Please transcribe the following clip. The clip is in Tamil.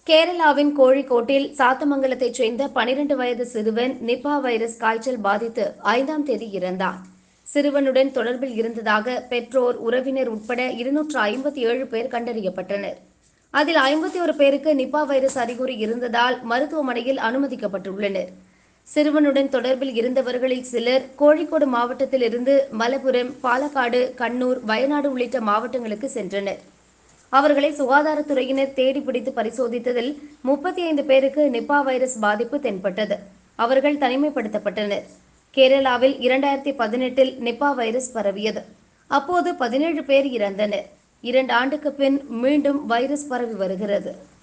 கேரளாவின் கோழிக்கோட்டில் சாத்தமங்கலத்தைச் சேர்ந்த பனிரெண்டு வயது சிறுவன் நிபா வைரஸ் காய்ச்சல் பாதித்து ஐந்தாம் தேதி இறந்தார் சிறுவனுடன் தொடர்பில் இருந்ததாக பெற்றோர் உறவினர் உட்பட இருநூற்று ஐம்பத்தி ஏழு பேர் கண்டறியப்பட்டனர் அதில் ஐம்பத்தி ஒரு பேருக்கு நிபா வைரஸ் அறிகுறி இருந்ததால் மருத்துவமனையில் அனுமதிக்கப்பட்டுள்ளனர் சிறுவனுடன் தொடர்பில் இருந்தவர்களில் சிலர் கோழிக்கோடு மாவட்டத்தில் இருந்து மலப்புரம் பாலக்காடு கண்ணூர் வயநாடு உள்ளிட்ட மாவட்டங்களுக்கு சென்றனர் அவர்களை சுகாதாரத்துறையினர் தேடி பிடித்து பரிசோதித்ததில் முப்பத்தி ஐந்து பேருக்கு நிப்பா வைரஸ் பாதிப்பு தென்பட்டது அவர்கள் தனிமைப்படுத்தப்பட்டனர் கேரளாவில் இரண்டாயிரத்தி பதினெட்டில் நிப்பா வைரஸ் பரவியது அப்போது பதினேழு பேர் இறந்தனர் இரண்டு ஆண்டுக்கு பின் மீண்டும் வைரஸ் பரவி வருகிறது